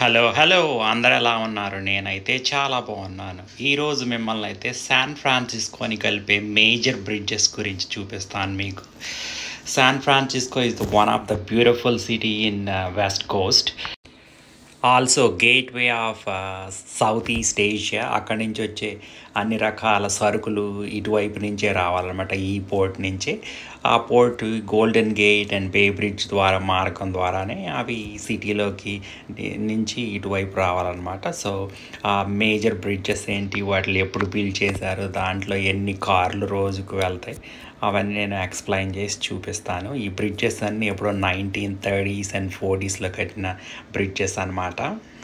hello hello అందరు ఎలా ఉన్నారు నేనైతే చాలా బాగున్నాను ఈరోజు మిమ్మల్ని అయితే శాన్ ఫ్రాన్సిస్కోని కలిపే మేజర్ బ్రిడ్జెస్ గురించి చూపిస్తాను మీకు San Francisco is one of the beautiful city in West Coast also gateway of South East Asia అక్కడి నుంచి వచ్చే అన్ని రకాల సరుకులు ఇటువైపు నుంచే రావాలన్నమాట ఈ పోర్ట్ నుంచే ఆ port Golden Gate and Bay Bridge ద్వారా మార్గం ద్వారానే అవి సిటీలోకి నుంచి ఇటువైపు రావాలన్నమాట సో ఆ మేజర్ బ్రిడ్జెస్ ఏంటి వాటిని ఎప్పుడు బిల్డ్ చేశారు దాంట్లో ఎన్ని కార్లు రోజుకు వెళ్తాయి అవన్నీ నేను ఎక్స్ప్లెయిన్ చేసి చూపిస్తాను ఈ బ్రిడ్జెస్ అన్నీ ఎప్పుడో నైన్టీన్ థర్టీస్ అండ్ ఫోర్టీస్లో కట్టిన బ్రిడ్జెస్ అనమాట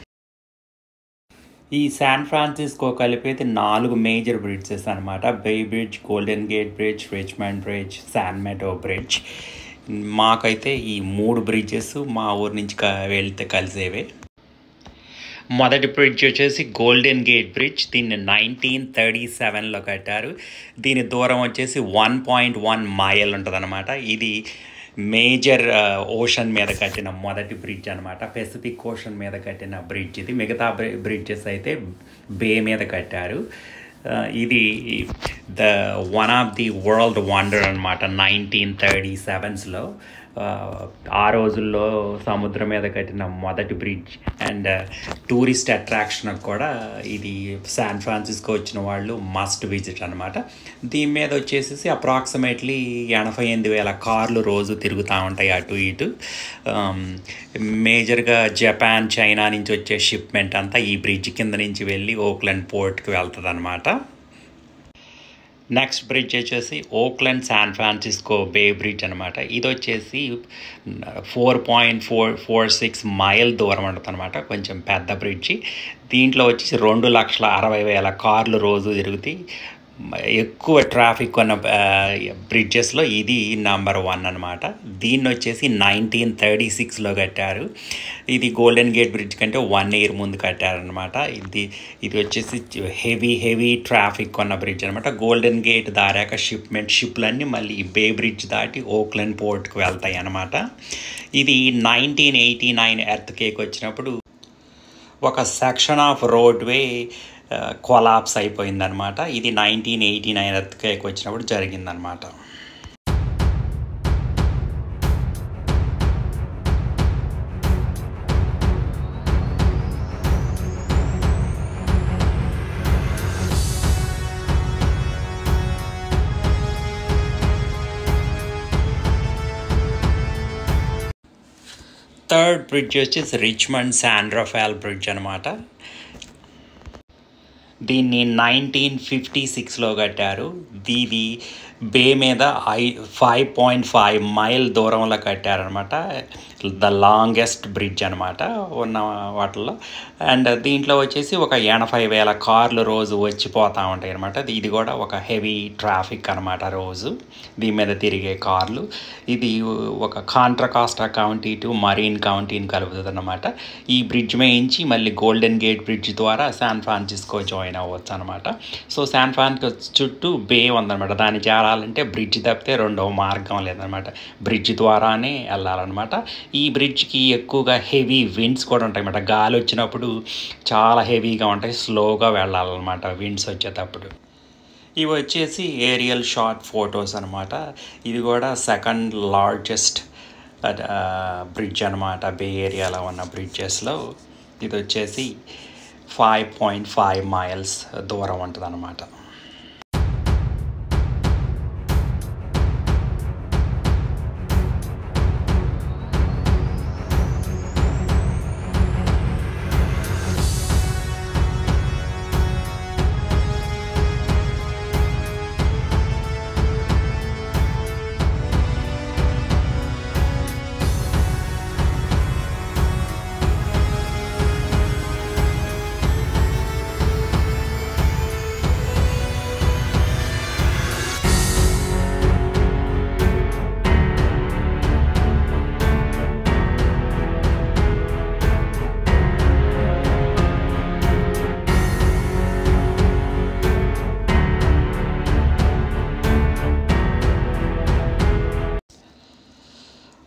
ఈ శాన్ ఫ్రాన్సిస్కో కలిపేది నాలుగు మేజర్ బ్రిడ్జెస్ అనమాట Bay Bridge Golden Gate Bridge Richmond Bridge San Mateo Bridge మాకైతే ఈ మూడు బ్రిడ్జెస్ మా ఊరి నుంచి క వెళ్తే కలిసేవే మొదటి బ్రిడ్జ్ వచ్చేసి గోల్డెన్ గేట్ బ్రిడ్జ్ దీన్ని నైన్టీన్ థర్టీ సెవెన్లో కట్టారు దీని దూరం వచ్చేసి వన్ పాయింట్ వన్ మైల్ ఉంటుంది ఇది మేజర్ ఓషన్ మీద కట్టిన మొదటి బ్రిడ్జ్ అనమాట పెసిఫిక్ ఓషన్ మీద కట్టిన బ్రిడ్జ్ ఇది మిగతా బ్రిడ్జెస్ అయితే బే మీద కట్టారు ఇది the one of the world wonder అనమాట నైన్టీన్ థర్టీ సెవెన్స్లో ఆ రోజుల్లో సముద్రం మీద కట్టిన మొదటి బ్రిడ్జ్ అండ్ టూరిస్ట్ అట్రాక్షన్ కూడా ఇది శాన్ ఫ్రాన్సిస్కో వచ్చిన వాళ్ళు మస్ట్ విజిట్ అనమాట దీని మీద వచ్చేసి అప్రాక్సిమేట్లీ ఎనభై ఎనిమిది వేల కార్లు రోజు తిరుగుతూ ఉంటాయి అటు ఇటు మేజర్గా జపాన్ చైనా నుంచి వచ్చే షిప్మెంట్ అంతా ఈ బ్రిడ్జ్ కింద నుంచి వెళ్ళి ఓక్లాండ్ పోర్ట్కి వెళ్తుంది అనమాట నెక్స్ట్ బ్రిడ్జ్ వచ్చేసి Oakland San Francisco Bay Bridge అనమాట ఇది వచ్చేసి four point four four six mile దూరం ఉంటుంది అనమాట కొంచెం పెద్ద బ్రిడ్జి దీంట్లో వచ్చేసి రెండు లక్షల అరవై వేల కార్లు రోజు తిరుగుతాయి ఎక్కువ ట్రాఫిక్ ఉన్న బ్రిడ్జెస్లో ఇది నంబర్ వన్ అనమాట దీన్ని వచ్చేసి నైన్టీన్ థర్టీ సిక్స్లో కట్టారు ఇది గోల్డెన్ గేట్ బ్రిడ్జ్ కంటే వన్ ఇయర్ ముందు కట్టారనమాట ఇది ఇది వచ్చేసి హెవీ హెవీ ట్రాఫిక్ ఉన్న బ్రిడ్జ్ అనమాట గోల్డెన్ గేట్ దారాక షిప్మెంట్ షిప్లన్నీ మళ్ళీ బే బ్రిడ్జ్ దాటి ఓక్లాండ్ పోర్ట్కి వెళ్తాయి అనమాట ఇది nineteen eighty nine earthquake వచ్చినప్పుడు ఒక సెక్షన్ ఆఫ్ రోడ్వే కొలాప్స్ అయిపోయిందనమాట ఇది నైన్టీన్ ఎయిటీ నైన్ ఎర్త్కేక్ వచ్చినప్పుడు జరిగిందనమాట థర్డ్ బ్రిడ్జ్ వచ్చేసి రిచ్మండ్ శాన్ రఫాల్ బ్రిడ్జ్ అనమాట దీన్ని నైన్టీన్ ఫిఫ్టీ సిక్స్లో కట్టారు దీది బే మీద ఐ ఫైవ్ పాయింట్ ఫైవ్ మైల్ దూరంలో కట్టారనమాట ద లాంగెస్ట్ బ్రిడ్జ్ అనమాట ఉన్న వాటిల్లో అండ్ దీంట్లో వచ్చేసి ఒక ఎనభై వేల కార్లు రోజు వచ్చిపోతూ ఉంటాయి అనమాట ఇది కూడా ఒక హెవీ ట్రాఫిక్ అనమాట రోజు దీని మీద తిరిగే కార్లు ఇది ఒక కాంట్రాకాస్టా కౌంటీ టు మరీన్ కౌంటీని కలుపుతుంది అనమాట ఈ బ్రిడ్జ్ మేయించి మళ్ళీ గోల్డెన్ గేట్ బ్రిడ్జ్ ద్వారా శాన్ ఫ్రాన్సిస్కో జాయిన్ అవ్వచ్చు అనమాట సో శాన్ ఫ్రాన్సిస్కో చుట్టూ బే ఉందన్నమాట దాన్ని చేరాలంటే బ్రిడ్జ్ తప్పితే రెండవ మార్గం లేదనమాట బ్రిడ్జ్ ద్వారానే వెళ్ళాలన్నమాట ఈ బ్రిడ్జ్కి ఎక్కువగా హెవీ విండ్స్ కూడా ఉంటాయి అన్నమాట గాలి వచ్చినప్పుడు చాలా హెవీగా ఉంటాయి స్లోగా వెళ్ళాలన్నమాట విండ్స్ వచ్చేటప్పుడు ఇవి వచ్చేసి ఏరియల్ షార్ట్ ఫొటోస్ అనమాట ఇది కూడా సెకండ్ లార్జెస్ట్ బ్రిడ్జ్ అనమాట బే ఏరియాలో ఉన్న బ్రిడ్జెస్లో ఇది వచ్చేసి ఫైవ్ పాయింట్ ఫైవ్ మైల్స్ దూరం ఉంటుంది అనమాట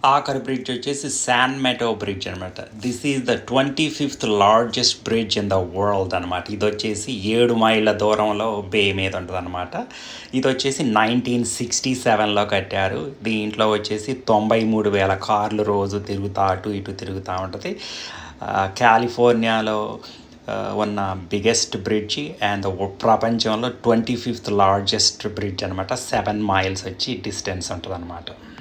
ఆఖరి బ్రిడ్జ్ వచ్చేసి శాన్ మెటో బ్రిడ్జ్ అనమాట this is the twenty fifth largest bridge in the world అనమాట ఇది వచ్చేసి ఏడు మైళ్ళ దూరంలో బే మీద ఉంటుంది అనమాట ఇది వచ్చేసి నైన్టీన్ సిక్స్టీ సెవెన్లో కట్టారు దీంట్లో వచ్చేసి తొంభై మూడు వేల కార్లు రోజు తిరుగుతా అటు ఇటు తిరుగుతూ ఉంటుంది ఆ, కాలిఫోర్నియాలో ఆ, ఉన్న బిగ్గెస్ట్ బ్రిడ్జ్ అండ్ ప్రపంచంలో ట్వంటీ ఫిఫ్త్ లార్జెస్ట్ బ్రిడ్జ్ అనమాట సెవెన్ మైల్స్ వచ్చి డిస్టెన్స్ ఉంటుంది అనమాట